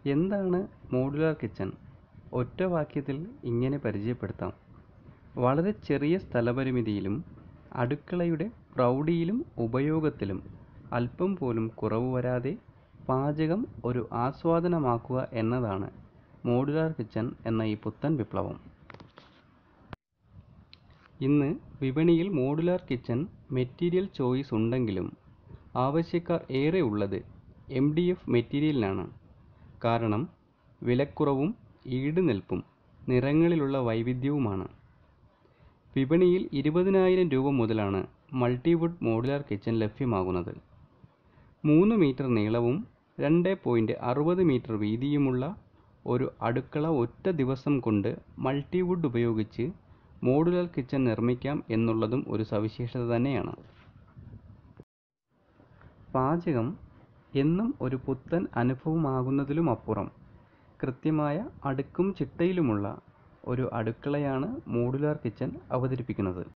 എന്താണ് modular kitchen ഒറ്റ വാക്യത്തിൽ ഇങ്ങനെ പരിചയപ്പെടുത്താം വളരെ ചെറിയ സ്ഥലപരിമിതിയിലും അടുക്കളയുടെ പ്രൗഢിയിലും ഉപയോഗത്തിലും അല്പം പോലും കുറവ് വരാതെ പാചകം ഒരു ആസ്വാദനമാക്കുക എന്നതാണ് മോഡുലാർ കിച്ചൺ എന്ന ഈ പുത്തൻ വിപ്ലവം ഇന്ന് വിപണിയിൽ മോഡുലാർ കിച്ചൺ മെറ്റീരിയൽ ചോയ്സ് ഉണ്ടെങ്കിലും ആവശ്യക്കാർ ഏറെ ഉള്ളത് എം ഡി എഫ് മെറ്റീരിയലിനാണ് കാരണം വിലക്കുറവും ഈടുനിൽപ്പും നിറങ്ങളിലുള്ള വൈവിധ്യവുമാണ് വിപണിയിൽ ഇരുപതിനായിരം രൂപ മുതലാണ് മൾട്ടിവുഡ് മോഡുലാർ കിച്ചൺ ലഭ്യമാകുന്നത് മൂന്ന് മീറ്റർ നീളവും രണ്ട് പോയിൻറ്റ് അറുപത് മീറ്റർ വീതിയുമുള്ള ഒരു അടുക്കള ഒറ്റ ദിവസം കൊണ്ട് മൾട്ടിവുഡ് ഉപയോഗിച്ച് മോഡുലാർ കിച്ചൺ നിർമ്മിക്കാം എന്നുള്ളതും ഒരു സവിശേഷത തന്നെയാണ് പാചകം എന്നും ഒരു പുത്തൻ അനുഭവമാകുന്നതിലുമപ്പുറം കൃത്യമായ അടുക്കും ചിട്ടയിലുമുള്ള ഒരു അടുക്കളയാണ് മോഡുലാർ കിച്ചൺ അവതരിപ്പിക്കുന്നത്